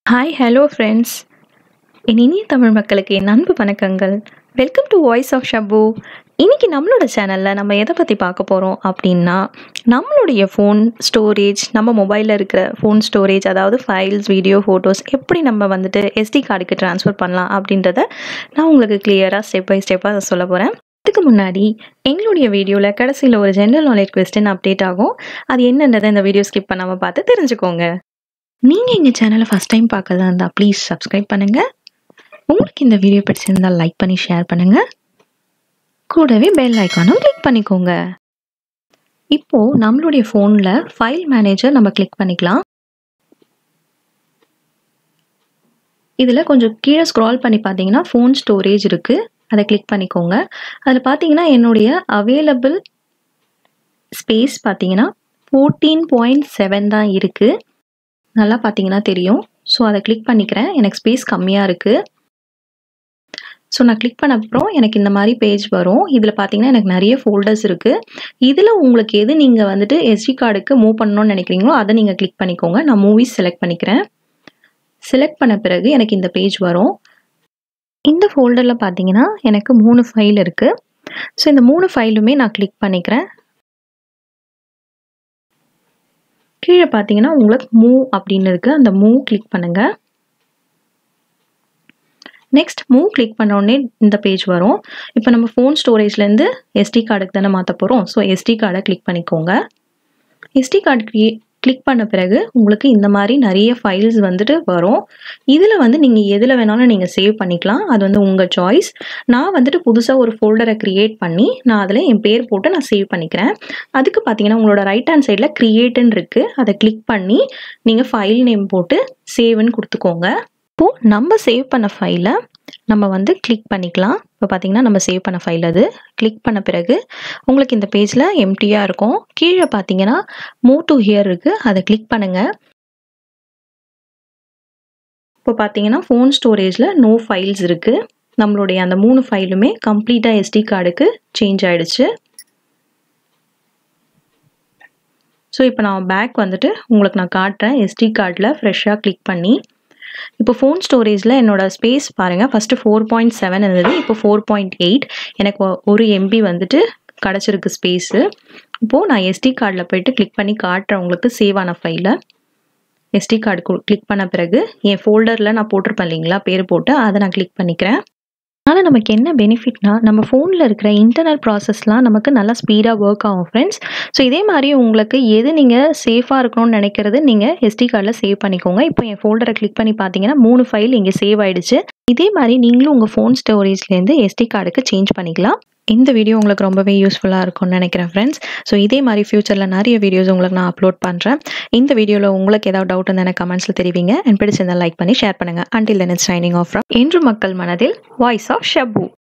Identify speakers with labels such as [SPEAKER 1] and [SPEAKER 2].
[SPEAKER 1] hi hello friends என் இனிய தமிழ் மக்களுக்கு என் அன்பு வணக்கங்கள் welcome to voice of Shabu இன்னைக்கு நம்மளோட சேனலில் நம்ம எதை பற்றி பார்க்க போகிறோம் அப்படின்னா நம்மளுடைய ஃபோன் ஸ்டோரேஜ் நம்ம மொபைலில் இருக்கிற ஃபோன் ஸ்டோரேஜ் அதாவது ஃபைல்ஸ் வீடியோ ஃபோட்டோஸ் எப்படி நம்ம வந்துட்டு எஸ்டி கார்டுக்கு ட்ரான்ஸ்ஃபர் பண்ணலாம் அப்படின்றத நான் உங்களுக்கு கிளியராக ஸ்டெப் பை ஸ்டெப்பாக சொல்ல போகிறேன் அதுக்கு முன்னாடி எங்களுடைய வீடியோவில் கடைசியில் ஒரு ஜென்ரல் நாலேஜ் கொஸ்டின் அப்டேட் ஆகும் அது என்னன்றதை இந்த வீடியோ ஸ்கிப் பண்ணாமல் பார்த்து தெரிஞ்சுக்கோங்க நீங்கள் எங்கள் சேனலை ஃபஸ்ட் டைம் பார்க்கறதா இருந்தால் ப்ளீஸ் சப்ஸ்கிரைப் பண்ணுங்கள் உங்களுக்கு இந்த வீடியோ பிடிச்சிருந்தால் லைக் பண்ணி ஷேர் பண்ணுங்கள் கூடவே பெல் ஐக்கானும் கிளிக் பண்ணிக்கோங்க இப்போது நம்மளுடைய ஃபோனில் ஃபைல் மேனேஜர் நம்ம கிளிக் பண்ணிக்கலாம் இதில் கொஞ்சம் கீழே ஸ்க்ரால் பண்ணி பார்த்தீங்கன்னா ஃபோன் ஸ்டோரேஜ் இருக்குது அதை கிளிக் பண்ணிக்கோங்க அதில் பார்த்தீங்கன்னா என்னுடைய அவைலபிள் ஸ்பேஸ் பார்த்தீங்கன்னா ஃபோர்டீன் பாயிண்ட் செவன் தான் இருக்குது நல்லா பார்த்தீங்கன்னா தெரியும் ஸோ அதை கிளிக் பண்ணிக்கிறேன் எனக்கு ஸ்பேஸ் கம்மியாக இருக்குது ஸோ நான் கிளிக் பண்ண அப்புறம் எனக்கு இந்த மாதிரி பேஜ் வரும் இதில் பார்த்தீங்கன்னா எனக்கு நிறைய ஃபோல்டர்ஸ் இருக்குது இதில் உங்களுக்கு எது நீங்கள் வந்துட்டு எஸ்டி கார்டுக்கு மூவ் பண்ணணும்னு நினைக்கிறீங்களோ அதை நீங்கள் கிளிக் பண்ணிக்கோங்க நான் மூவிஸ் செலக்ட் பண்ணிக்கிறேன் செலக்ட் பண்ண பிறகு எனக்கு இந்த பேஜ் வரும் இந்த ஃபோல்டரில் பார்த்தீங்கன்னா எனக்கு மூணு ஃபைல் இருக்குது ஸோ இந்த மூணு ஃபைலுமே நான் கிளிக் பண்ணிக்கிறேன் கீழே பார்த்தீங்கன்னா உங்களுக்கு மூவ் அப்படின்னு இருக்குது அந்த மூவ் கிளிக் பண்ணுங்கள் நெக்ஸ்ட் மூவ் கிளிக் பண்ண உடனே இந்த பேஜ் வரும் இப்போ நம்ம ஃபோன் ஸ்டோரேஜ்லேருந்து எஸ்டி கார்டுக்கு தானே மாற்ற போகிறோம் ஸோ எஸ்டி கார்டை கிளிக் பண்ணிக்கோங்க எஸ்டி கார்டு க்ரியே கிளிக் பண்ண பிறகு உங்களுக்கு இந்த மாதிரி நிறைய ஃபைல்ஸ் வந்துட்டு வரும் இதில் வந்து நீங்கள் எதில் வேணாலும் நீங்கள் சேவ் பண்ணிக்கலாம் அது வந்து உங்கள் சாய்ஸ் நான் வந்துட்டு புதுசாக ஒரு ஃபோல்டரை க்ரியேட் பண்ணி நான் அதில் என் பேர் போட்டு நான் சேவ் பண்ணிக்கிறேன் அதுக்கு பார்த்தீங்கன்னா உங்களோட ரைட் ஹேண்ட் சைடில் க்ரியேட்டுன்னு இருக்குது அதை கிளிக் பண்ணி நீங்கள் ஃபைல் நேம் போட்டு சேவ்னு கொடுத்துக்கோங்க இப்போது நம்ம சேவ் பண்ண ஃபைலை நம்ம வந்து கிளிக் பண்ணிக்கலாம் இப்போ பார்த்தீங்கன்னா நம்ம சேவ் பண்ண ஃபைல் அது கிளிக் பண்ண பிறகு உங்களுக்கு இந்த பேஜில் எம்டியாக இருக்கும் கீழே பார்த்தீங்கன்னா மூவ் டு ஹியர் இருக்குது அதை கிளிக் பண்ணுங்கள் இப்போ பார்த்தீங்கன்னா ஃபோன் ஸ்டோரேஜில் நோ ஃபைல்ஸ் இருக்குது நம்மளுடைய அந்த மூணு ஃபைலுமே கம்ப்ளீட்டாக எஸ்டி கார்டுக்கு சேஞ்ச் ஆகிடுச்சு ஸோ இப்போ நான் பேக் வந்துட்டு உங்களுக்கு நான் காட்டுறேன் எஸ்டி கார்டில் ஃப்ரெஷ்ஷாக கிளிக் பண்ணி இப்போ ஃபோன் ஸ்டோரேஜில் என்னோடய ஸ்பேஸ் பாருங்கள் ஃபஸ்ட்டு ஃபோர் பாயிண்ட் செவன் இருந்தது இப்போ ஃபோர் பாயிண்ட் எயிட் எனக்கு ஒரு எம்பி வந்துட்டு கிடச்சிருக்கு ஸ்பேஸு இப்போது நான் எஸ்டி கார்டில் போயிட்டு கிளிக் பண்ணி காட்டுறேன் உங்களுக்கு சேவ் ஆன ஃபைலை எஸ்டி கார்டு கிளிக் பண்ண பிறகு என் ஃபோல்டரில் நான் போட்டிருப்பேன் இல்லைங்களா பேர் போட்டு அதை நான் கிளிக் பண்ணிக்கிறேன் அதனால் நமக்கு என்ன பெனிஃபிட்னா நம்ம ஃபோனில் இருக்கிற இன்டர்னல் ப்ராசஸ்லாம் நமக்கு நல்லா ஸ்பீடாக ஒர்க் ஆகும் ஃப்ரெண்ட்ஸ் ஸோ இதே மாதிரி உங்களுக்கு எது நீங்கள் சேஃபாக இருக்கணும்னு நினைக்கிறது நீங்கள் எஸ்டி கார்டில் சேவ் பண்ணிக்கோங்க இப்போ என் ஃபோல்டரை கிளிக் பண்ணி பார்த்தீங்கன்னா மூணு ஃபைல் இங்கே சேவ் ஆகிடுச்சு இதே மாதிரி நீங்களும் உங்கள் ஃபோன் ஸ்டோரேஜ்லேருந்து எஸ்டி கார்டுக்கு சேஞ்ச் பண்ணிக்கலாம் இந்த வீடியோ உங்களுக்கு ரொம்பவே யூஸ்ஃபுல்லாக இருக்கும்னு நினைக்கிறேன் ஃப்ரெண்ட்ஸ் ஸோ இதே மாதிரி ஃபியூச்சரில் நிறைய வீடியோஸ் உங்களுக்கு நான் அப்லோட் பண்ணுறேன் இந்த வீடியோவில் உங்களுக்கு ஏதாவது டவுட் இருந்தால் எனக்கு கமெண்ட்ஸில் தெரிவிங்க அண்ட் பிடிச்சிருந்தால் லைக் பண்ணி ஷேர் பண்ணுங்கள் until then it's signing off from என்று மக்கள் மனதில் வாய்ஸ் ஆஃப் ஷபு